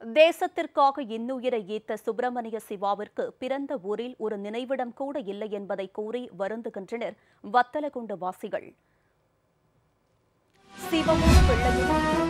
தேசத்திற்காக இன்னுயிரை ஈத்த சுப்பிரமணிய சிவாவிற்கு பிறந்த ஊரில் ஒரு நினைவிடம் கூட இல்லை என்பதை கூறி வருந்துகின்றனர் வத்தலகுண்டு வாசிகள் சிவமும் பிள்ளையும்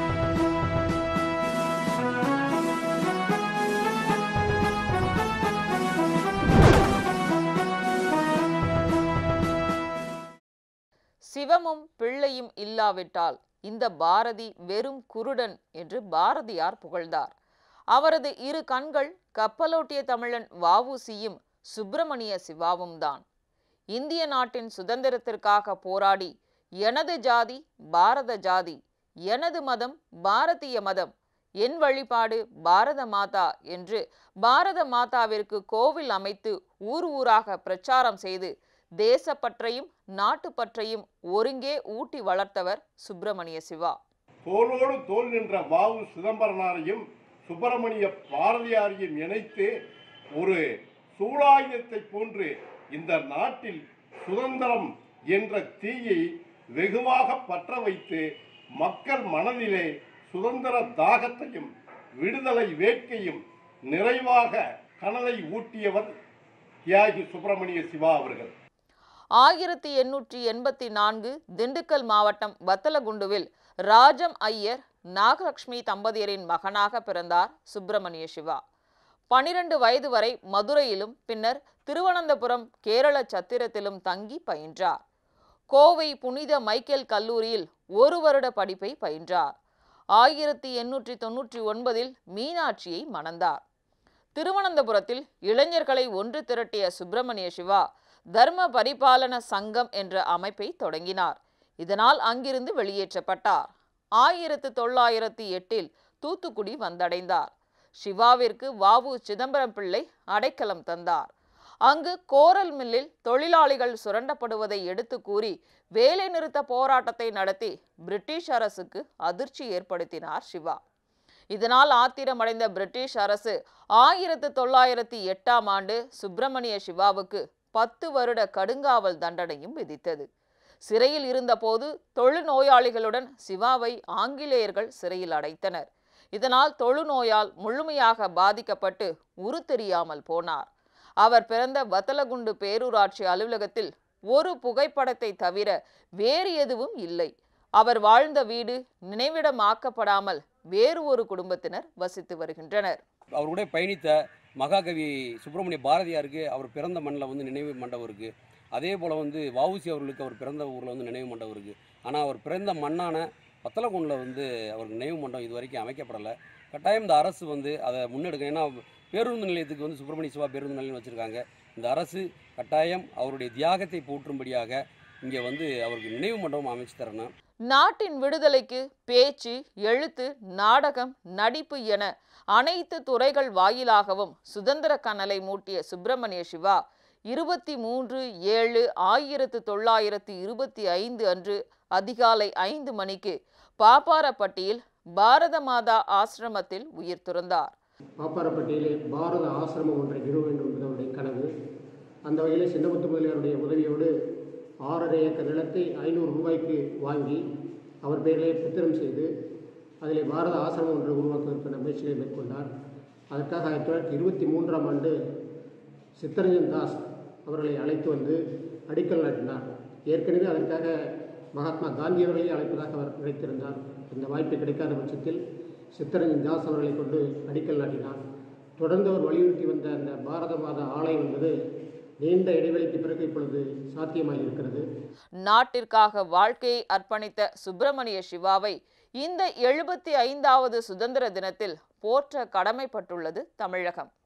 சிவமும் பிள்ளையும் இல்லாவிட்டால் இந்த பாரதி வெறும் குருடன் என்று பாரதியார் புகழ்ந்தார் அவரது இரு கண்கள் கப்பலோட்டிய தமிழன் வஉசியும் சுப்பிரமணிய சிவாவும் தான் இந்திய நாட்டின் சுதந்திரத்திற்காக போராடி எனது ஜாதி பாரத ஜாதி எனது மதம் பாரதிய மதம் என் வழிபாடு பாரத மாதா என்று பாரத மாதாவிற்கு கோவில் அமைத்து ஊர் ஊராக பிரச்சாரம் செய்து தேசப்பற்றையும் நாட்டுப்பற்றையும் ஒருங்கே ஊட்டி வளர்த்தவர் சுப்பிரமணிய சிவா தோளோடு தோல் நின்ற வாவு சிதம்பரனாரையும் சுப்பிரமணிய பாரதியாரையும் இணைத்து ஒரு சூலாயுதத்தை போன்று இந்த நாட்டில் சுதந்திரம் என்ற தீயை வெகுவாக பற்ற வைத்து மக்கள் மனதிலே சுதந்திர தாகத்தையும் விடுதலை வேட்கையும் நிறைவாக கனலை ஊட்டியவர் தியாகி சுப்பிரமணிய சிவா அவர்கள் ஆயிரத்தி எண்ணூற்றி எண்பத்தி நான்கு திண்டுக்கல் மாவட்டம் வத்தலகுண்டுவில் ராஜம் ஐயர் நாகலட்சுமி தம்பதியரின் மகனாக பிறந்தார் சுப்பிரமணிய சிவா பனிரெண்டு வயது வரை மதுரையிலும் பின்னர் திருவனந்தபுரம் கேரள சத்திரத்திலும் தங்கி பயின்றார் கோவை புனித மைக்கேல் கல்லூரியில் ஒரு வருட படிப்பை பயின்றார் ஆயிரத்தி எண்ணூற்றி தொன்னூற்றி ஒன்பதில் மீனாட்சியை மணந்தார் திருவனந்தபுரத்தில் இளைஞர்களை ஒன்று திரட்டிய சுப்பிரமணிய சிவா தர்ம பரிபாலன சங்கம் என்ற அமைப்பை தொடங்கினார் இதனால் அங்கிருந்து வெளியேற்றப்பட்டார் ஆயிரத்து தொள்ளாயிரத்தி எட்டில் தூத்துக்குடி வந்தடைந்தார் சிவாவிற்கு வாவு சிதம்பரம் பிள்ளை அடைக்கலம் தந்தார் அங்கு கோரல் மில்லில் தொழிலாளிகள் சுரண்டப்படுவதை எடுத்து கூறி வேலை நிறுத்த போராட்டத்தை நடத்தி பிரிட்டிஷ் அரசுக்கு அதிர்ச்சி ஏற்படுத்தினார் சிவா இதனால் ஆத்திரமடைந்த பிரிட்டிஷ் அரசு ஆயிரத்து தொள்ளாயிரத்தி எட்டாம் ஆண்டு சுப்பிரமணிய சிவாவுக்கு பத்து வருட கடுங்காவல் தண்டனையும் விதித்தது சிறையில் இருந்தபோது தொழுநோயாளிகளுடன் சிவாவை ஆங்கிலேயர்கள் சிறையில் அடைத்தனர் இதனால் தொழுநோயால் முழுமையாக பாதிக்கப்பட்டு உரு தெரியாமல் போனார் அவர் பிறந்த வத்தலகுண்டு பேரூராட்சி அலுவலகத்தில் ஒரு புகைப்படத்தை தவிர வேறு எதுவும் இல்லை அவர் வாழ்ந்த வீடு நினைவிடமாக்கப்படாமல் வேறு ஒரு குடும்பத்தினர் வசித்து வருகின்றனர் அவர் கூட பயணித்த மகாகவி சுப்பிரமணிய பாரதியாருக்கு அவர் பிறந்த மண்ணில் வந்து நினைவு மண்டபம் இருக்குது அதே போல் வந்து வஉசி அவர்களுக்கு அவர் பிறந்த ஊரில் வந்து நினைவு மண்டபம் இருக்குது ஆனால் அவர் பிறந்த மண்ணான பத்தலகுண்டில் வந்து அவருக்கு நினைவு மண்டபம் இது வரைக்கும் அமைக்கப்படலை கட்டாயம் இந்த அரசு வந்து அதை முன்னெடுக்க ஏன்னா பேருந்து நிலையத்துக்கு வந்து சுப்பிரமணிய சிவா பேருந்து நிலையம் வச்சுருக்காங்க இந்த அரசு கட்டாயம் அவருடைய தியாகத்தை போற்றும்படியாக இங்கே வந்து அவருக்கு நினைவு மண்டபம் அமைச்சு தரணும் நாட்டின் விடுதலைக்கு பேச்சு எழுத்து நாடகம் நடிப்பு என அனைத்து துறைகள் வாயிலாகவும் சுதந்திர கனலை மூட்டிய சுப்பிரமணிய சிவா இருபத்தி மூன்று ஏழு ஆயிரத்து தொள்ளாயிரத்து இருபத்தி ஐந்து அன்று அதிகாலை ஐந்து மணிக்கு பாப்பாரப்பட்டியில் பாரத மாதா ஆசிரமத்தில் உயிர் துறந்தார் பாப்பாரப்பட்டியிலே பாரத ஆசிரமம் ஒன்றை நிறுவ வேண்டும் என்பது அவருடைய கனவு அந்த வகையில் சின்னமுத்து முதலியாருடைய உதவியோடு ஆறரை ஏக்கர் நிலத்தை ஐநூறு ரூபாய்க்கு வாங்கி அவர் பெயரிலே புத்திரம் செய்து அதிலே பாரத ஆசிரமம் ஒன்றை உருவாக்குவதற்கான முயற்சிகளை மேற்கொண்டார் அதற்காக ஆயிரத்தி தொள்ளாயிரத்தி இருபத்தி மூன்றாம் ஆண்டு சித்தரஞ்சன் தாஸ் அவர்களை அழைத்து வந்து அடிக்கல் நாட்டினார் ஏற்கனவே அதற்காக மகாத்மா காந்தி அவர்களை அழைப்பதாக அவர் நினைத்திருந்தார் இந்த வாய்ப்பு கிடைக்காத பட்சத்தில் சித்தரஞ்சன் தாஸ் அவர்களை கொண்டு அடிக்கல் நாட்டினார் தொடர்ந்து அவர் வலியுறுத்தி வந்த அந்த பாரத மாதா ஆலயம் என்பது நீண்ட இடைவெளிக்கு பிறகு இப்பொழுது சாத்தியமாக இருக்கிறது நாட்டிற்காக வாழ்க்கையை அர்ப்பணித்த சுப்பிரமணிய சிவாவை இந்த எழுபத்தி ஐந்தாவது சுதந்திர தினத்தில் போற்ற கடமைப்பட்டுள்ளது தமிழகம்